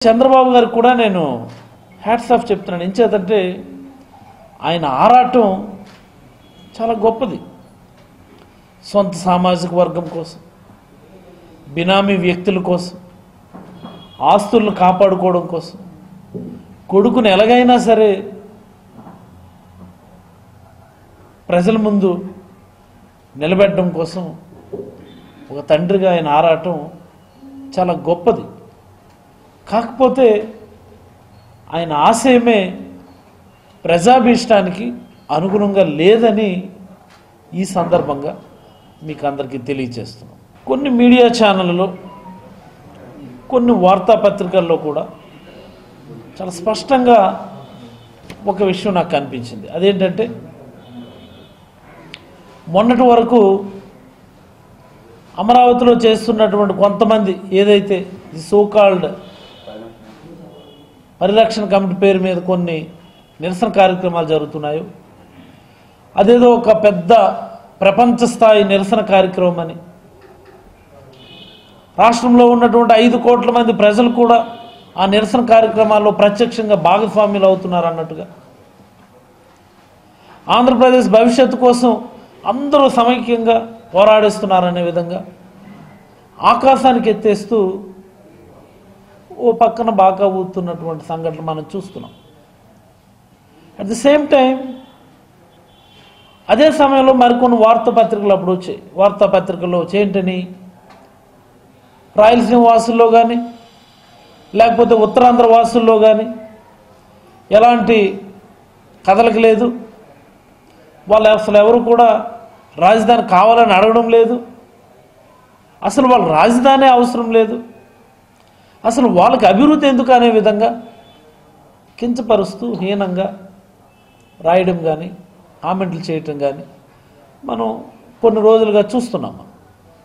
చంద్రబాబు గారికి కూడా నేను హ్యాట్స్ ఆఫ్ చెప్తున్నాను ఏం చేతంటే ఆయన ఆరాటం చాలా గొప్పది సొంత సామాజిక వర్గం కోసం బినామీ వ్యక్తుల కోసం ఆస్తులను కాపాడుకోవడం కోసం కొడుకుని ఎలాగైనా సరే ప్రజల ముందు నిలబెట్టడం కోసం ఒక తండ్రిగా ఆయన ఆరాటం చాలా గొప్పది కాకపోతే ఆయన ఆశయమే ప్రజాభీష్టానికి అనుగుణంగా లేదని ఈ సందర్భంగా మీకు అందరికీ తెలియచేస్తున్నాం కొన్ని మీడియా ఛానళ్ళలో కొన్ని వార్తాపత్రికల్లో కూడా చాలా స్పష్టంగా ఒక విషయం నాకు కనిపించింది అదేంటంటే మొన్నటి వరకు అమరావతిలో చేస్తున్నటువంటి కొంతమంది ఏదైతే ఈ సోకాల్డ్ పరిరక్షణ కమిటీ పేరు మీద కొన్ని నిరసన కార్యక్రమాలు జరుగుతున్నాయో అదేదో ఒక పెద్ద ప్రపంచ స్థాయి నిరసన కార్యక్రమం అని రాష్ట్రంలో ఉన్నటువంటి ఐదు కోట్ల మంది ప్రజలు కూడా ఆ నిరసన కార్యక్రమాల్లో ప్రత్యక్షంగా భాగస్వామ్యులు అవుతున్నారు అన్నట్టుగా ఆంధ్రప్రదేశ్ భవిష్యత్తు కోసం అందరూ సమైక్యంగా పోరాడిస్తున్నారనే విధంగా ఆకాశానికి ఎత్తేస్తూ ఓ పక్కన బాగా ఊతున్నటువంటి సంఘటన మనం చూస్తున్నాం అట్ ది సేమ్ టైం అదే సమయంలో మరికొన్ని వార్తాపత్రికలు అప్పుడు వచ్చాయి వార్తాపత్రికల్లో వచ్చి ఏంటని రాయలసీమ వాసుల్లో కానీ లేకపోతే ఉత్తరాంధ్ర వాసుల్లో కానీ ఎలాంటి కదలిక లేదు వాళ్ళు అసలు ఎవరు కూడా రాజధాని కావాలని అడగడం లేదు అసలు వాళ్ళ రాజధాని అవసరం లేదు అసలు వాళ్ళకి అభివృద్ధి ఎందుకు అనే విధంగా కించపరుస్తూ హీనంగా రాయడం కానీ కామెంట్లు చేయటం కానీ మనం కొన్ని రోజులుగా చూస్తున్నాం మనం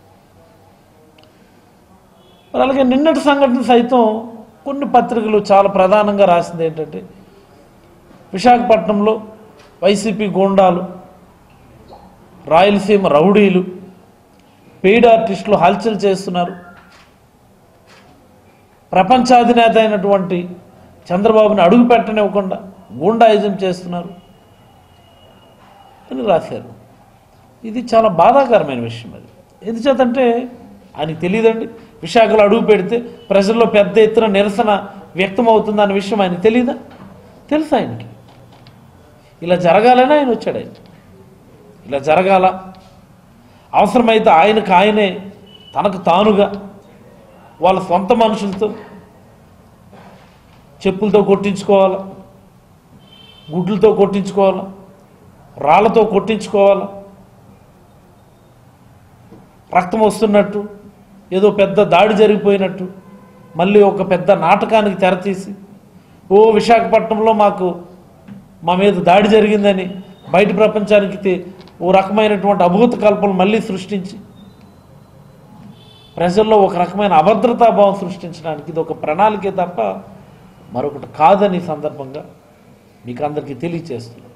మరి అలాగే నిన్నటి సంఘటన సైతం కొన్ని పత్రికలు చాలా ప్రధానంగా రాసింది ఏంటంటే విశాఖపట్నంలో వైసీపీ గూండాలు రాయలసీమ రౌడీలు పెయిడ్ ఆర్టిస్టులు హల్చల్ చేస్తున్నారు ప్రపంచాధినేత అయినటువంటి చంద్రబాబుని అడుగు పెట్టనివ్వకుండా గూండాయిజం చేస్తున్నారు అని రాశారు ఇది చాలా బాధాకరమైన విషయం అది ఎందుచేతంటే ఆయనకి తెలియదండి విశాఖలో అడుగు పెడితే ప్రజల్లో పెద్ద ఎత్తున నిరసన వ్యక్తమవుతుంది అన్న విషయం ఆయనకి తెలియదా తెలుసు ఆయనకి ఇలా జరగాలని ఆయన వచ్చాడు ఆయన ఇలా జరగాల అవసరమైతే ఆయనకు ఆయనే తనకు తానుగా వాళ్ళ సొంత మనుషులతో చెప్పులతో కొట్టించుకోవాలా గుడ్లతో కొట్టించుకోవాలా రాళ్లతో కొట్టించుకోవాలా రక్తం వస్తున్నట్టు ఏదో పెద్ద దాడి జరిగిపోయినట్టు మళ్ళీ ఒక పెద్ద నాటకానికి తెరతీసి ఓ విశాఖపట్నంలో మాకు మా మీద దాడి జరిగిందని బయట ప్రపంచానికి తె- ఓ రకమైనటువంటి అభూత కల్పనలు మళ్ళీ సృష్టించి ప్రజల్లో ఒక రకమైన అభద్రతాభావం సృష్టించడానికి ఇది ఒక ప్రణాళికే తప్ప మరొకటి కాదని ఈ సందర్భంగా మీకు అందరికీ తెలియచేస్తున్నాను